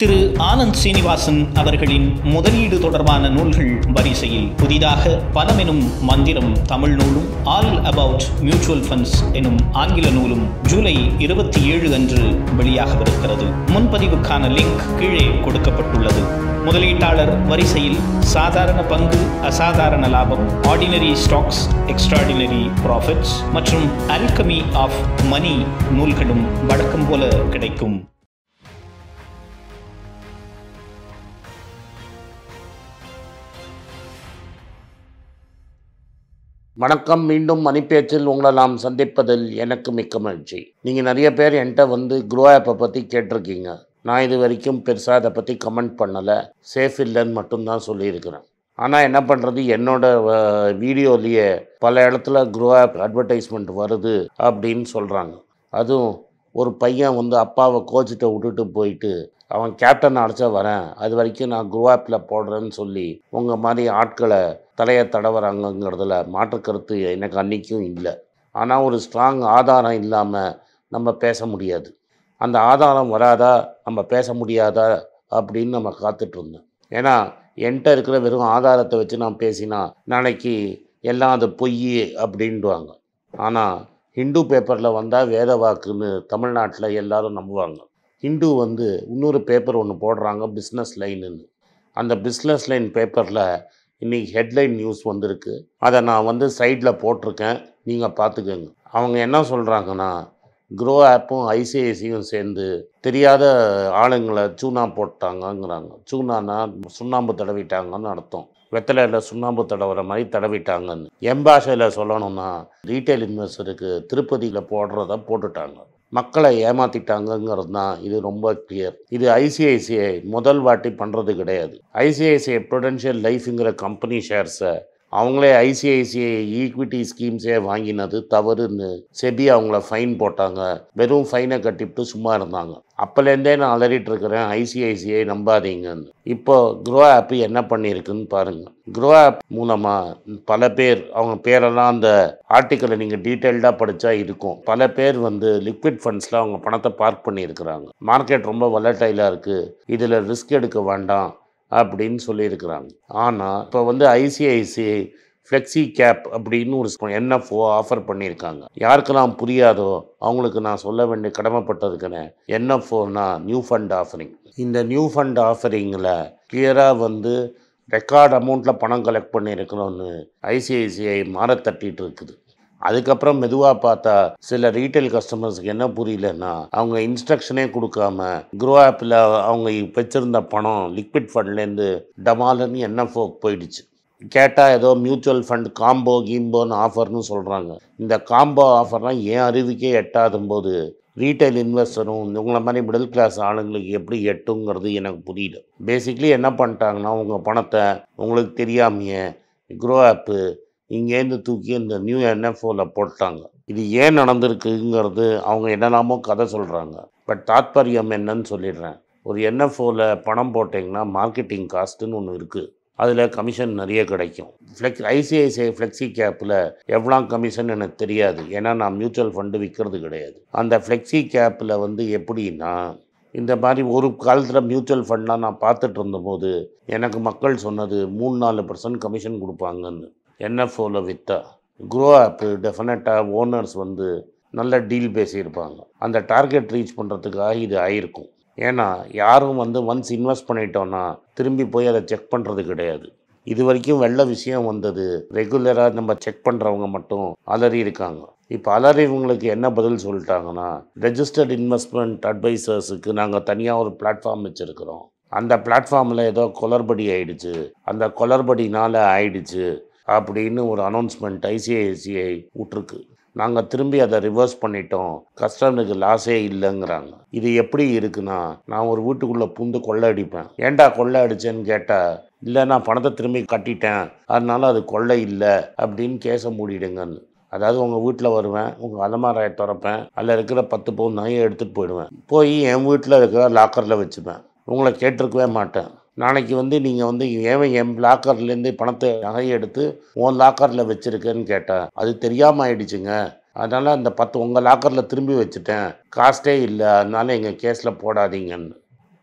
திரு ஆனந்த் சீனிவாசன் அவர்களின் முதலீடு தொடர்பான நூல்கள் வரிசையில் புதிதாக பணமெனும் மந்திரம் தமிழ் நூலும் ஆல் அபவுட் மியூச்சுவல் ஃபண்ட்ஸ் எனும் ஆங்கில நூலும் ஜூலை இருபத்தி ஏழு அன்று வெளியாகவிருக்கிறது முன்பதிவுக்கான லிங்க் கீழே கொடுக்கப்பட்டுள்ளது முதலீட்டாளர் வரிசையில் சாதாரண பங்கு அசாதாரண லாபம் ஆர்டினரி ஸ்டாக்ஸ் எக்ஸ்ட்ராடினரி ப்ராஃபிட்ஸ் மற்றும் அல்கமி ஆஃப் மணி நூல்களும் வழக்கம் போல கிடைக்கும் வணக்கம் மீண்டும் மணிப்பேச்சில் உங்களை நாம் சந்திப்பதில் எனக்கு மிக்க மகிழ்ச்சி நீங்கள் நிறைய பேர் என்கிட்ட வந்து க்ரோ ஆப்பை பற்றி கேட்டிருக்கீங்க நான் இது வரைக்கும் பெருசாக அதை பற்றி கமெண்ட் பண்ணலை சேஃப் இல்லைன்னு மட்டும்தான் சொல்லியிருக்கிறேன் ஆனால் என்ன பண்ணுறது என்னோட வீடியோலேயே பல இடத்துல க்ரோ ஆப் அட்வர்டைஸ்மெண்ட் வருது அப்படின்னு சொல்கிறாங்க அதுவும் ஒரு பையன் வந்து அப்பாவை கோச்சிட்ட விட்டுட்டு போயிட்டு அவன் கேப்டன் அழைச்சா வரேன் அது வரைக்கும் நான் க்ரோ ஆப்பில் போடுறேன்னு சொல்லி உங்கள் மாதிரி ஆட்களை தலையை தடவுறாங்கங்கிறதுல மாற்று கருத்து எனக்கு அன்றைக்கும் இல்லை ஆனால் ஒரு ஸ்ட்ராங் ஆதாரம் இல்லாமல் நம்ம பேச முடியாது அந்த ஆதாரம் வராதா நம்ம பேச முடியாதா அப்படின்னு நம்ம காத்துட்டு இருந்தோம் ஏன்னா என்கிட்ட இருக்கிற வெறும் ஆதாரத்தை வச்சு நான் பேசினா நாளைக்கு எல்லாம் அது பொய் அப்படின்டுவாங்க ஆனால் ஹிந்து பேப்பரில் வந்தால் வேத வாக்குன்னு தமிழ்நாட்டில் எல்லாரும் நம்புவாங்க ஹிந்து வந்து இன்னொரு பேப்பர் ஒன்று போடுறாங்க பிஸ்னஸ் லைனுன்னு அந்த பிஸ்னஸ் லைன் பேப்பரில் இன்றைக்கி ஹெட்லைன் நியூஸ் வந்திருக்கு அதை நான் வந்து சைடில் போட்டிருக்கேன் நீங்கள் பார்த்துக்கோங்க அவங்க என்ன சொல்கிறாங்கன்னா க்ரோ ஆப்பும் ஐசிஐசியும் சேர்ந்து தெரியாத ஆளுங்களை சூனா போட்டாங்கங்கிறாங்க சூனானா சுண்ணாம்பு தடவிட்டாங்கன்னு அர்த்தம் வெத்தலையில் சுண்ணாம்பு தடவுற மாதிரி தடவிட்டாங்கன்னு என் பாஷையில் சொல்லணும்னா ரீட்டைல் இன்வெஸ்டருக்கு திருப்பதியில் போடுறத போட்டுட்டாங்க மக்களை ஏமாற்றிட்டாங்கங்கிறது தான் இது ரொம்ப கிளியர் இது ஐசிஐசிஐ முதல் வாட்டி பண்ணுறது கிடையாது ஐசிஐசிஐ ப்ரொடென்ஷியல் லைஃப்ங்கிற கம்பெனி ஷேர்ஸை அவங்களே ஐசிஐசிஐ ஈக்விட்டி ஸ்கீம்ஸே வாங்கினது தவறுன்னு செபி அவங்கள ஃபைன் போட்டாங்க வெறும் ஃபைனை கட்டிவிட்டு சும்மா இருந்தாங்க அப்போலேருந்தே நான் அலறிட்டு இருக்கிறேன் ஐசிஐசிஐ நம்பாதீங்கன்னு இப்போ க்ரோ ஆப் என்ன பண்ணியிருக்குன்னு பாருங்கள் க்ரோ ஆப் மூலமாக பல பேர் அவங்க பேரெல்லாம் அந்த ஆர்டிக்கலை நீங்கள் டீட்டெயில்டாக படித்தா இருக்கும் பல பேர் வந்து லிக்விட் ஃபண்ட்ஸில் அவங்க பணத்தை பார்க் பண்ணியிருக்கிறாங்க மார்க்கெட் ரொம்ப வலட்டைலாக இருக்குது இதில் ரிஸ்க் எடுக்க வேண்டாம் அப்படின்னு சொல்லியிருக்கிறாங்க ஆனால் இப்போ வந்து ஐசிஐசிஐ ஃப்ளெக்ஸி கேப் அப்படின்னு ஒரு என்எஃப்ஓ ஆஃபர் பண்ணியிருக்காங்க யாருக்கெல்லாம் புரியாதோ அவங்களுக்கு நான் சொல்ல வேண்டிய கடமைப்பட்டிருக்கிறேன் என்எஃப்ஓனா நியூ ஃபண்ட் ஆஃபரிங் இந்த நியூ ஃபண்ட் ஆஃபரிங்கில் கிளியராக வந்து ரெக்கார்ட் அமௌண்ட்டில் பணம் கலெக்ட் பண்ணியிருக்கிறோன்னு ஐசிஐசிஐ மாற தட்டிட்டு இருக்குது அதுக்கப்புறம் மெதுவாக பார்த்தா சில ரீட்டைல் கஸ்டமர்ஸ்க்கு என்ன புரியலன்னா அவங்க இன்ஸ்ட்ரக்ஷனே கொடுக்காம க்ரோ ஆப்பில் அவங்க வச்சிருந்த பணம் லிக்விட் ஃபண்ட்லேருந்து டமாலன்னு என்எஃப்ஓ போயிடுச்சு கேட்டால் ஏதோ மியூச்சுவல் ஃபண்ட் காம்போ கீம்போன்னு ஆஃபர்னு சொல்கிறாங்க இந்த காம்போ ஆஃபர்லாம் ஏன் அறிவுக்கே எட்டாதும் போது ரீட்டைல் இன்வெஸ்டரும் உங்களை மாதிரி மிடில் கிளாஸ் ஆளுங்களுக்கு எப்படி எட்டுங்கிறது எனக்கு புரியல பேசிக்லி என்ன பண்ணிட்டாங்கன்னா உங்கள் பணத்தை உங்களுக்கு தெரியாமையே க்ரோ ஆப்பு இங்கேருந்து தூக்கி இந்த நியூ என்எஃப்ஓவில் போட்டாங்க இது ஏன் நடந்திருக்குங்கிறது அவங்க என்னெல்லாமோ கதை சொல்கிறாங்க பட் தாத்பரியம் என்னன்னு சொல்லிடுறேன் ஒரு என்எஃப்ஓவில் பணம் போட்டிங்கன்னா மார்க்கெட்டிங் காஸ்ட்டுன்னு ஒன்று இருக்குது அதில் கமிஷன் நிறைய கிடைக்கும் ஃப்ளெக்ஸ் ஐசிஐசிஐ ஃப்ளெக்ஸி கேப்பில் எவ்வளோ கமிஷன் எனக்கு தெரியாது ஏன்னா நான் மியூச்சுவல் ஃபண்டு விற்கிறது கிடையாது அந்த ஃப்ளெக்ஸி கேப்பில் வந்து எப்படின்னா இந்த மாதிரி ஒரு காலத்தில் மியூச்சுவல் ஃபண்ட்லாம் நான் பார்த்துட்டு இருந்தபோது எனக்கு மக்கள் சொன்னது மூணு நாலு பர்சன்ட் கமிஷன் கொடுப்பாங்கன்னு என்எஃப்ஓவில் விற்றா க்ரோ ஆப்பு டெஃபினட்டாக ஓனர்ஸ் வந்து நல்ல டீல் பேசியிருப்பாங்க அந்த டார்கெட் ரீச் பண்ணுறதுக்காக இது ஆயிருக்கும் ஏன்னா யாரும் வந்து ஒன்ஸ் இன்வெஸ்ட் பண்ணிட்டோன்னா திரும்பி போய் அதை செக் பண்ணுறது கிடையாது இது வரைக்கும் வெள்ள விஷயம் வந்தது ரெகுலராக நம்ம செக் பண்ணுறவங்க மட்டும் அலறி இருக்காங்க இப்போ அலறிவங்களுக்கு என்ன பதில் சொல்லிட்டாங்கன்னா ரெஜிஸ்டர்ட் இன்வெஸ்ட்மெண்ட் அட்வைசர்ஸுக்கு நாங்கள் தனியாக ஒரு பிளாட்ஃபார்ம் வச்சுருக்கிறோம் அந்த பிளாட்ஃபார்மில் ஏதோ கொலர்படி ஆயிடுச்சு அந்த கொலர்படினால் ஆயிடுச்சு அப்படின்னு ஒரு அனௌன்ஸ்மெண்ட் ஐசிஐசிஐ விட்ருக்கு நாங்கள் திரும்பி அதை ரிவர்ஸ் பண்ணிட்டோம் கஸ்டமருக்கு லாஸே இல்லைங்கிறாங்க இது எப்படி இருக்குன்னா நான் ஒரு வீட்டுக்குள்ளே பூந்து கொள்ளை அடிப்பேன் ஏன்டா கொள்ளை அடிச்சேன்னு கேட்டால் இல்லை நான் பணத்தை திரும்பி கட்டிட்டேன் அதனால அது கொள்ளை இல்லை அப்படின்னு கேஸை மூடிடுங்கன்னு அதாவது உங்கள் வீட்டில் வருவேன் உங்கள் அலமாராயை திறப்பேன் அதில் இருக்கிற பத்து பவுன் நகையை எடுத்துகிட்டு போயிடுவேன் போய் என் வீட்டில் இருக்கிற லாக்கரில் வச்சுப்பேன் உங்களை கேட்டிருக்கவே மாட்டேன் நாளைக்கு வந்து நீங்கள் வந்து ஏன் என் லாக்கர்லேருந்து பணத்தை நகையை எடுத்து உன் லாக்கரில் வச்சுருக்கேன்னு கேட்டேன் அது தெரியாமல் ஆயிடுச்சுங்க அதனால் அந்த பத்து உங்கள் லாக்கரில் திரும்பி வச்சுட்டேன் காஸ்ட்டே இல்லை அதனால எங்கள் கேஸில் போடாதீங்கன்னு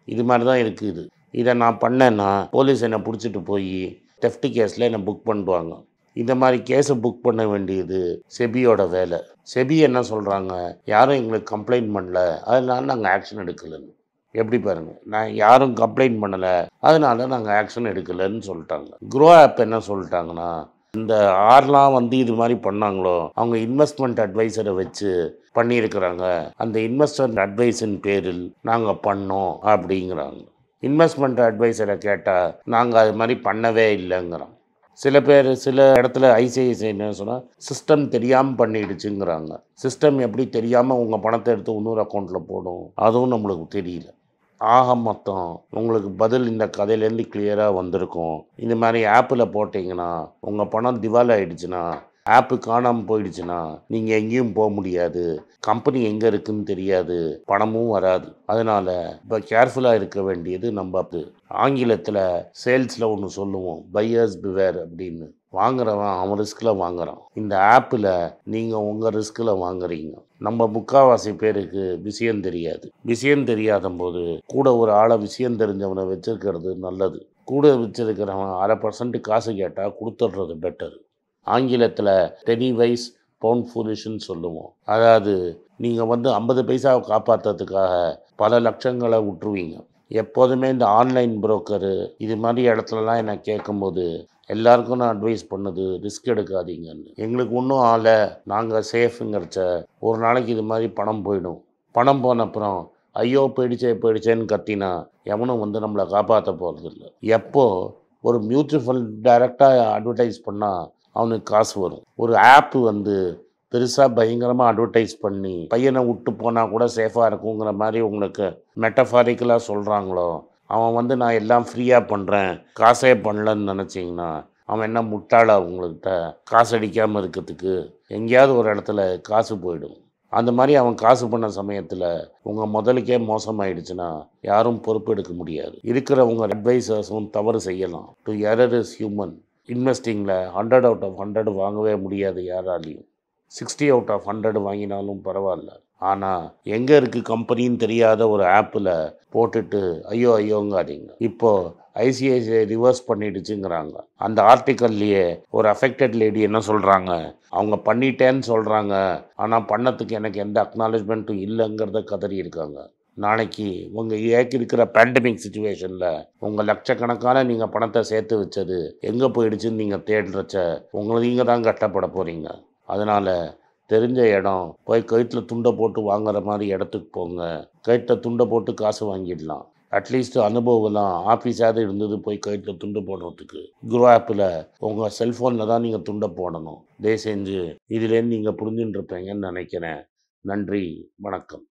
இது மாதிரி தான் இருக்குது இது இதை நான் பண்ணேன்னா போலீஸ் என்னை பிடிச்சிட்டு போய் டெஃப்ட் கேஸில் என்னை புக் பண்ணுவாங்க இந்த மாதிரி கேஸை புக் பண்ண வேண்டியது செபியோட வேலை செபி என்ன சொல்கிறாங்க யாரும் எங்களுக்கு கம்ப்ளைண்ட் பண்ணல அதனால நாங்கள் ஆக்ஷன் எடுக்கலைன்னு எப்படி பாருங்க நான் யாரும் கம்ப்ளைண்ட் பண்ணலை அதனால நாங்கள் ஆக்ஷன் எடுக்கலைன்னு சொல்லிட்டாங்க க்ரோ ஆப் என்ன சொல்லிட்டாங்கன்னா இந்த ஆர்லாம் வந்து இது மாதிரி பண்ணாங்களோ அவங்க இன்வெஸ்ட்மெண்ட் அட்வைசரை வச்சு பண்ணியிருக்கிறாங்க அந்த இன்வெஸ்ட்மெண்ட் அட்வைஸின் பேரில் நாங்கள் பண்ணோம் அப்படிங்கிறாங்க இன்வெஸ்ட்மெண்ட் அட்வைசரை கேட்டால் நாங்கள் அது மாதிரி பண்ணவே இல்லைங்கிறோம் சில பேர் சில இடத்துல ஐசிஐசிஐ என்ன சொன்னால் சிஸ்டம் தெரியாமல் பண்ணிடுச்சுங்கிறாங்க சிஸ்டம் எப்படி தெரியாமல் உங்கள் பணத்தை எடுத்து இன்னொரு அக்கௌண்ட்டில் போடும் அதுவும் நம்மளுக்கு தெரியல ஆக மொத்தம் உங்களுக்கு பதில் இந்த கதையிலேருந்து கிளியராக வந்திருக்கும் இந்த மாதிரி ஆப்பில் போட்டிங்கன்னா உங்கள் பணம் திவால் ஆயிடுச்சுன்னா ஆப்பு காணாமல் போயிடுச்சுன்னா நீங்கள் எங்கேயும் போக முடியாது கம்பெனி எங்கே இருக்குன்னு தெரியாது பணமும் வராது அதனால் இப்போ கேர்ஃபுல்லாக இருக்க வேண்டியது நம்ம அது ஆங்கிலத்தில் சேல்ஸில் ஒன்று சொல்லுவோம் பையர்ஸ் பிவேர் அப்படின்னு வாங்குறவன் அவன் ரிஸ்கில் வாங்குறான் இந்த ஆப்பில் நீங்கள் உங்கள் ரிஸ்கில் வாங்குறீங்க நம்ம முக்காவாசி பேருக்கு விஷயம் தெரியாது விஷயம் தெரியாத போது கூட ஒரு ஆளை விஷயம் தெரிஞ்சவனை வச்சிருக்கிறது நல்லது கூட வச்சிருக்கிறவன் அரை பர்சன்ட் காசு கேட்டால் கொடுத்துட்றது பெட்டர் ஆங்கிலத்தில் டெனி வைஸ் பவுண்ட் ஃபூலிஷ்னு சொல்லுவோம் அதாவது நீங்கள் வந்து ஐம்பது பைசாவை காப்பாற்றுறதுக்காக பல லட்சங்களை விட்டுருவீங்க எப்போதுமே இந்த ஆன்லைன் புரோக்கரு இது மாதிரி இடத்துலலாம் என்னை கேட்கும்போது எல்லாருக்கும் நான் அட்வைஸ் பண்ணுது ரிஸ்க் எடுக்காதீங்கன்னு எங்களுக்கு ஒன்றும் ஆளை நாங்கள் சேஃபுங்கிறச்ச ஒரு நாளைக்கு இது மாதிரி பணம் போயிடும் பணம் போன அப்புறம் ஐயோ போயிடுச்சே போயிடுச்சேன்னு கத்தினா எவனும் வந்து நம்மளை காப்பாற்ற போகிறதில்ல எப்போ ஒரு மியூச்சுவல் ஃபண்ட் டைரெக்டாக அட்வர்டைஸ் பண்ணால் அவனுக்கு காசு வரும் ஒரு ஆப் வந்து பெருசாக பயங்கரமாக அட்வர்டைஸ் பண்ணி பையனை விட்டு போனால் கூட சேஃபாக இருக்குங்கிற மாதிரி உங்களுக்கு மெட்டஃபாரிக்கலாக சொல்கிறாங்களோ அவன் வந்து நான் எல்லாம் ஃப்ரீயாக பண்ணுறேன் காசே பண்ணலன்னு நினச்சிங்கன்னா அவன் என்ன முட்டாளா உங்கள்கிட்ட காசு அடிக்காமல் இருக்கிறதுக்கு எங்கேயாவது ஒரு இடத்துல காசு போயிடும் அந்த மாதிரி அவன் காசு பண்ண சமயத்தில் உங்கள் முதலுக்கே மோசமாயிடுச்சுன்னா யாரும் பொறுப்பு எடுக்க முடியாது இருக்கிறவங்க அட்வைசர்ஸும் தவறு செய்யலாம் டு எரர் இஸ் ஹியூமன் இன்வெஸ்டிங்கில் ஹண்ட்ரட் அவுட் ஆஃப் ஹண்ட்ரட் வாங்கவே முடியாது யாராலையும் சிக்ஸ்டி அவுட் ஆஃப் ஹண்ட்ரட் வாங்கினாலும் பரவாயில்ல ஆனால் எங்கே இருக்குது கம்பெனின்னு தெரியாத ஒரு ஆப்பில் போட்டுட்டு ஐயோ ஐயோங்காதீங்க இப்போது ஐசிஐசிஐ ரிவர்ஸ் பண்ணிடுச்சுங்கிறாங்க அந்த ஆர்டிக்கல்லையே ஒரு அஃபெக்டட் லேடி என்ன சொல்கிறாங்க அவங்க பண்ணிட்டேன்னு சொல்கிறாங்க ஆனால் பண்ணத்துக்கு எனக்கு எந்த அக்னாலேஜ்மெண்ட்டும் இல்லைங்கிறத கதறி இருக்காங்க நாளைக்கு உங்கள் ஏக்கு இருக்கிற பேண்டமிக் சுச்சுவேஷனில் உங்கள் லட்சக்கணக்கான நீங்கள் பணத்தை சேர்த்து வச்சது எங்கே போயிடுச்சுன்னு நீங்கள் தேடுறச்ச உங்களை நீங்கள் தான் கட்டப்பட போகிறீங்க அதனால் தெரிஞ்ச இடம் போய் கயிற்றில் துண்டை போட்டு வாங்குற மாதிரி இடத்துக்கு போங்க கயிற்றில் துண்டை போட்டு காசு வாங்கிடலாம் அட்லீஸ்ட் அனுபவம்லாம் ஆஃபீஸாவது இருந்தது போய் கயிற்றில் துண்டு போடுறதுக்கு குரோ ஆப்பில் உங்கள் செல்ஃபோனில் தான் நீங்கள் துண்டை போடணும் தயவு செஞ்சு இதுலேருந்து நீங்கள் புரிஞ்சுட்டு இருப்பீங்கன்னு நினைக்கிறேன் நன்றி வணக்கம்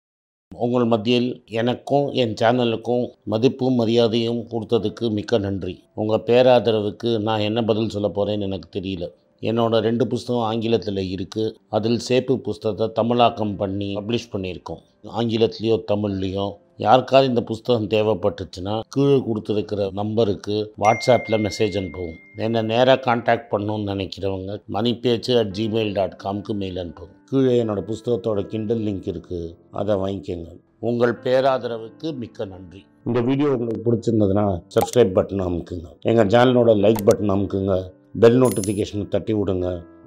உங்கள் மத்தியில் எனக்கும் என் சேனலுக்கும் மதிப்பும் மரியாதையும் கொடுத்ததுக்கு மிக்க நன்றி உங்கள் பேராதரவுக்கு நான் என்ன பதில் சொல்ல போகிறேன்னு எனக்கு தெரியல என்னோட ரெண்டு புஸ்தகம் ஆங்கிலத்தில் இருக்குது அதில் சேப்பு புஸ்தகத்தை தமிழாக்கம் பண்ணி பப்ளிஷ் பண்ணியிருக்கோம் ஆங்கிலத்துலேயோ தமிழ்லேயோ யாருக்காவது இந்த புஸ்தகம் தேவைப்பட்டுச்சுன்னா கீழே கொடுத்துருக்கிற நம்பருக்கு வாட்ஸ்அப்பில் மெசேஜ் அனுப்புவோம் என்னை நேராக காண்டாக்ட் பண்ணணும்னு நினைக்கிறவங்க money Pechu at Gmail dot காம்க்கு மெயில் அனுப்புவோம் கீழே என்னோடய புஸ்தகத்தோட கிண்டல் லிங்க் இருக்குது அதை வாங்கிக்கோங்க உங்கள் பேராதரவுக்கு மிக்க நன்றி இந்த வீடியோ உங்களுக்கு பிடிச்சிருந்ததுன்னா சப்ஸ்கிரைப் பட்டன் அமுக்குங்க எங்கள் சேனலோட லைக் பட்டன் அமுக்குங்க பெல் நோட்டிஃபிகேஷனை தட்டி விடுங்க